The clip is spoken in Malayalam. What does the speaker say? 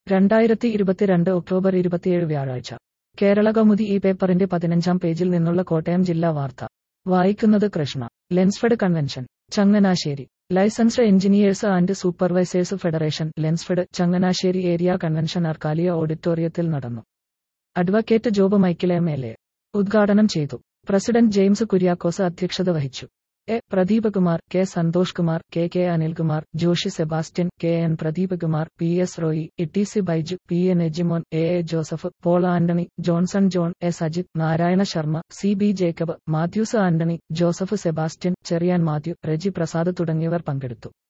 രണ്ടായിരത്തി ഇരുപത്തിരണ്ട് ഒക്ടോബർ ഇരുപത്തിയേഴ് വ്യാഴാഴ്ച കേരള കൗമുദി ഈ പേപ്പറിന്റെ പതിനഞ്ചാം പേജിൽ നിന്നുള്ള കോട്ടയം ജില്ലാ വാർത്ത വായിക്കുന്നത് Krishna Lensfed convention Changanassery licensed engineers and supervisors federation Lensfed Changanassery area convention Arkalia ഓഡിറ്റോറിയത്തിൽ നടന്നു advocate Job Michael M L A ഉദ്ഘാടനം ചെയ്തു പ്രസിഡന്റ് ജെയിംസ് കുര്യാക്കോസ് അധ്യക്ഷത വഹിച്ചു A Pradeep Kumar K Santhosh Kumar K K Anilkumar Joshy Sebastian K N Pradeep Kumar P S Roy E C Baiju P N Ejimon A A Joseph Paul Antony Johnson John S Ajith Narayana Sharma C B Jacob Mathews Antony Joseph Sebastian Cherian Mathew Reji Prasad തുടങ്ങിയവർ പങ്കെടുത്തു